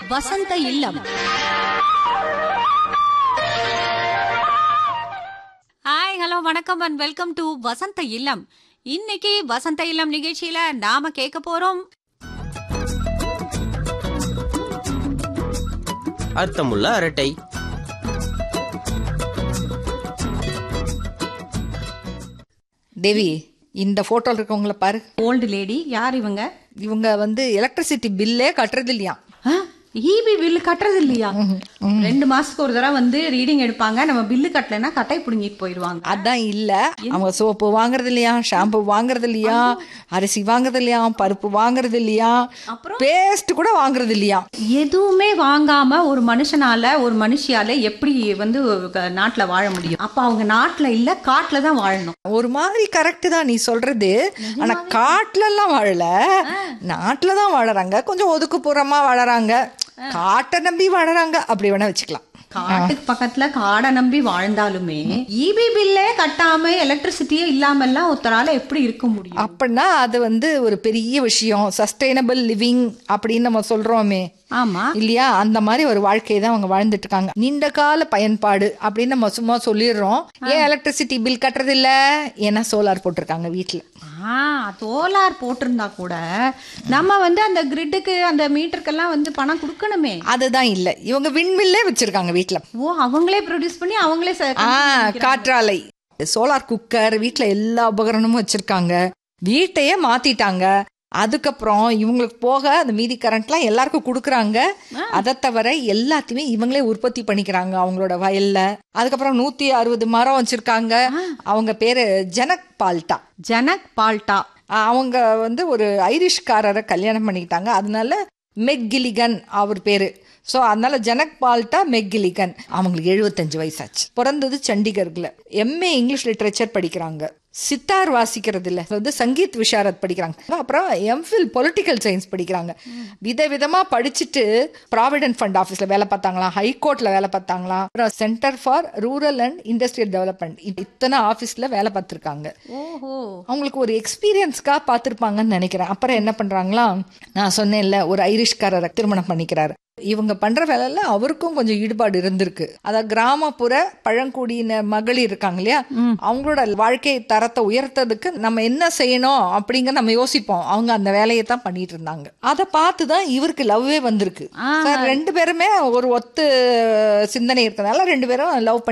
வசந்த Illam hi hello வணக்கம் and welcome to Vasantha Illam இன்னைக்கு வசந்த இல்லம் நிகழ்ச்சியில நாம கேட்க போறோம் அர்த்தமுள்ள அரட்டை தேவி இந்த போட்டோல இருக்கவங்கள பாரு ஓல்டு லேடி யார் இவங்க இவங்க வந்து எலக்ட்ரிசிட்டி பில்லே கட்டுறது இல்லையா ஈபி பில்லு கட்டுறது இல்லையா ரெண்டு மாசத்துக்கு ஒரு தடவை வந்து ரீடிங் எடுப்பாங்க நம்ம பில்லு கட்டலைன்னா கட்டை புடுங்கிட்டு போயிடுவாங்க அதான் இல்ல அவங்க சோப்பு வாங்குறது இல்லையா ஷாம்பு வாங்குறது இல்லையா அரிசி வாங்குறது இல்லையா பருப்பு வாங்குறது இல்லையா பேஸ்ட் கூட வாங்குறது இல்லையா எதுவுமே வாங்காம ஒரு மனுஷனால ஒரு மனுஷியால எப்படி வந்து க- நாட்டுல வாழ முடியும் அப்ப அவங்க நாட்டுல இல்ல காட்டுல தான் வாழணும் ஒரு மாதிரி கரெக்ட் தான் நீ சொல்றது ஆனா காட்டுல எல்லாம் வாழல நாட்டுல தான் வாழறாங்க கொஞ்சம் ஒதுக்குப்புறமா வாழறாங்க காட்டை நம்பி வாழறாங்க அப்படி வேணா வச்சுக்கலாம் காட்டுக்கு பக்கத்துல காடை நம்பி வாழ்ந்தாலுமே ஈபி பில்லே கட்டாம எலக்ட்ரிசிட்டியே இல்லாம எல்லாம் ஒருத்தரால எப்படி இருக்க முடியும் அப்படின்னா அது வந்து ஒரு பெரிய விஷயம் சஸ்டைனபிள் லிவிங் அப்படின்னு நம்ம சொல்றோமே ஆமா இல்லையா அந்த மாதிரி ஒரு வாழ்க்கையை தான் அவங்க வாழ்ந்துட்டு இருக்காங்க நீண்ட கால பயன்பாடு அப்படின்னு நம்ம சும்மா சொல்லிடுறோம் ஏன் எலக்ட்ரிசிட்டி பில் கட்டுறது இல்ல ஏன்னா சோலார் போட்டிருக்காங்க வீட்டுல ஆ சோலார் போட்டிருந்தா கூட நம்ம வந்து அந்த கிரிட்டுக்கு அந்த மீட்டருக்கெல்லாம் வந்து பணம் கொடுக்கணுமே அதுதான் இல்ல இவங்க விண்மில்லே வச்சிருக்காங்க வீட்டுல ஓ அவங்களே ப்ரொடியூஸ் பண்ணி அவங்களே ச- ஆ காற்றாலை சோலார் குக்கர் வீட்ல எல்லா உபகரணமும் வச்சிருக்காங்க வீட்டையே மாத்திட்டாங்க அதுக்கப்புறம் இவங்களுக்கு போக அந்த மீதி கரண்ட்லாம் எல்லாருக்கும் கொடுக்குறாங்க அதை தவிர எல்லாத்தையுமே இவங்களே உற்பத்தி பண்ணிக்கிறாங்க அவங்களோட வயல்ல அதுக்கப்புறம் நூத்தி அறுபது மரம் வச்சிருக்காங்க அவங்க பேரு ஜனக் பால்டா ஜனக் பால்டா அவங்க வந்து ஒரு ஐரிஷ்காரரை கல்யாணம் பண்ணிக்கிட்டாங்க அதனால மெக்கிலிகன் அவர் பேரு ஸோ அதனால ஜனக் பால்டா மெக்கிலிகன் அவங்களுக்கு எழுபத்தஞ்சு வயசாச்சு பிறந்தது சண்டிகர்ல எம்ஏ இங்கிலீஷ் லிட்ரேச்சர் படிக்கிறாங்க சித்தார் வாசிக்கிறது இல்ல வந்து சங்கீத் விஷாரத் படிக்கிறாங்க அப்புறம் எம்ஃபில் பொலிட்டிக்கல் சயின்ஸ் படிக்கிறாங்க விதவிதமா படிச்சுட்டு ப்ராவிடென்ட் ஃபண்ட் ஆஃபீஸ்ல வேலை பார்த்தாங்களாம் ஹைகோர்ட்ல வேலை பார்த்தாங்களாம் அப்புறம் centre for rural and industrial development இத்தனை ஆஃபீஸ்ல வேலை பார்த்துருக்காங்க ஓஹோ அவங்களுக்கு ஒரு எக்ஸ்பீரியன்ஸ்க்காக பார்த்துருப்பாங்கன்னு நினைக்கிறேன் அப்புறம் என்ன பண்றாங்களா நான் சொன்னேன்ல ஒரு ஐரிஷ்காரரை திருமணம் பண்ணிக்கிறாரு இவங்க பண்ற வேலையில அவருக்கும் கொஞ்சம் ஈடுபாடு இருந்திருக்கு அதாவது கிராமப்புற பழங்குடியின மகளிர் இருக்காங்க இல்லையா அவங்களோட வாழ்க்கை தரத்தை உயர்த்ததுக்கு நம்ம என்ன செய்யணும் அப்படிங்க நம்ம யோசிப்போம் அவங்க அந்த வேலையை தான் பண்ணிட்டு இருந்தாங்க அதை பார்த்து தான் இவருக்கு லவ்வே வந்திருக்கு ஆ. So, ரெண்டு பேருமே ஒரு ஒத்து சிந்தனை இருக்கிறதுனால ரெண்டு பேரும் லவ்